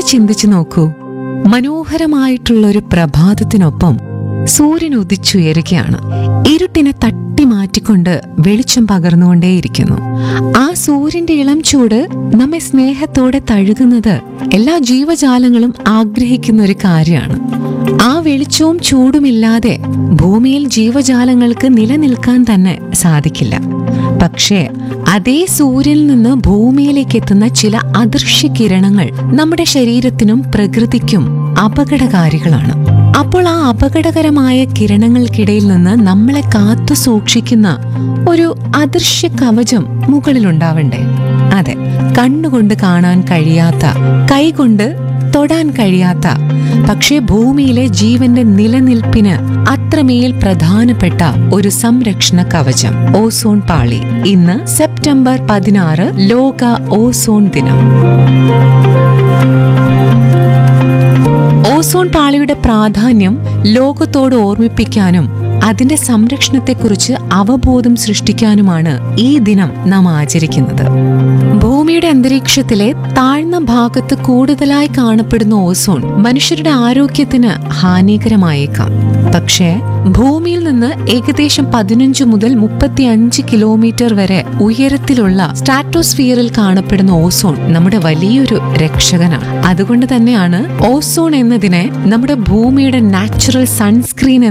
ചിന്തിച്ചു നോക്കൂ മനോഹരമായിട്ടുള്ള ഒരു പ്രഭാതത്തിനൊപ്പം സൂര്യൻ ഉദിച്ചുയരുകയാണ് ഇരുട്ടിനെ തട്ടി മാറ്റിക്കൊണ്ട് വെളിച്ചം പകർന്നുകൊണ്ടേയിരിക്കുന്നു ആ സൂര്യന്റെ ഇളം ചൂട് നമ്മെ സ്നേഹത്തോടെ തഴുകുന്നത് എല്ലാ ജീവജാലങ്ങളും ആഗ്രഹിക്കുന്ന ഒരു കാര്യമാണ് ആ വെളിച്ചവും ചൂടുമില്ലാതെ ഭൂമിയിൽ ജീവജാലങ്ങൾക്ക് നിലനിൽക്കാൻ തന്നെ സാധിക്കില്ല പക്ഷേ അതേ സൂര്യനിൽ നിന്ന് ഭൂമിയിലേക്ക് എത്തുന്ന ചില അദൃശ്യ കിരണങ്ങൾ നമ്മുടെ ശരീരത്തിനും പ്രകൃതിക്കും അപകടകാരികളാണ് അപ്പോൾ ആ അപകടകരമായ കിരണങ്ങൾക്കിടയിൽ നിന്ന് നമ്മളെ കാത്തു സൂക്ഷിക്കുന്ന ഒരു അദൃശ്യ കവചം മുകളിലുണ്ടാവണ്ടേ അതെ കണ്ണുകൊണ്ട് കാണാൻ കഴിയാത്ത കൈകൊണ്ട് തൊടാൻ കഴിയാത്ത പക്ഷേ ഭൂമിയിലെ ജീവന്റെ നിലനിൽപ്പിന് അത്രമേൽ പ്രധാനപ്പെട്ട ഒരു സംരക്ഷണ കവചം ഓസോൺ പാളി ഇന്ന് സെപ്റ്റംബർ പതിനാറ് ലോക ഓസോൺ ദിനം ഓസോൺ പാളിയുടെ പ്രാധാന്യം ലോകത്തോട് ഓർമ്മിപ്പിക്കാനും അതിന്റെ സംരക്ഷണത്തെക്കുറിച്ച് അവബോധം സൃഷ്ടിക്കാനുമാണ് ഈ ദിനം നാം ആചരിക്കുന്നത് ഭൂമിയുടെ അന്തരീക്ഷത്തിലെ താഴ്ന്ന ഭാഗത്ത് കൂടുതലായി കാണപ്പെടുന്ന ഓസോൺ മനുഷ്യരുടെ ആരോഗ്യത്തിന് ഹാനികരമായേക്കാം പക്ഷേ ഭൂമിയിൽ നിന്ന് ഏകദേശം പതിനഞ്ച് മുതൽ മുപ്പത്തി അഞ്ച് കിലോമീറ്റർ വരെ ഉയരത്തിലുള്ള സ്ട്രാറ്റോസ്ഫിയറിൽ കാണപ്പെടുന്ന ഓസോൺ നമ്മുടെ വലിയൊരു രക്ഷകനാണ് അതുകൊണ്ട് തന്നെയാണ് ഓസോൺ എന്നതിനെ നമ്മുടെ ഭൂമിയുടെ നാച്ചുറൽ സൺസ്ക്രീൻ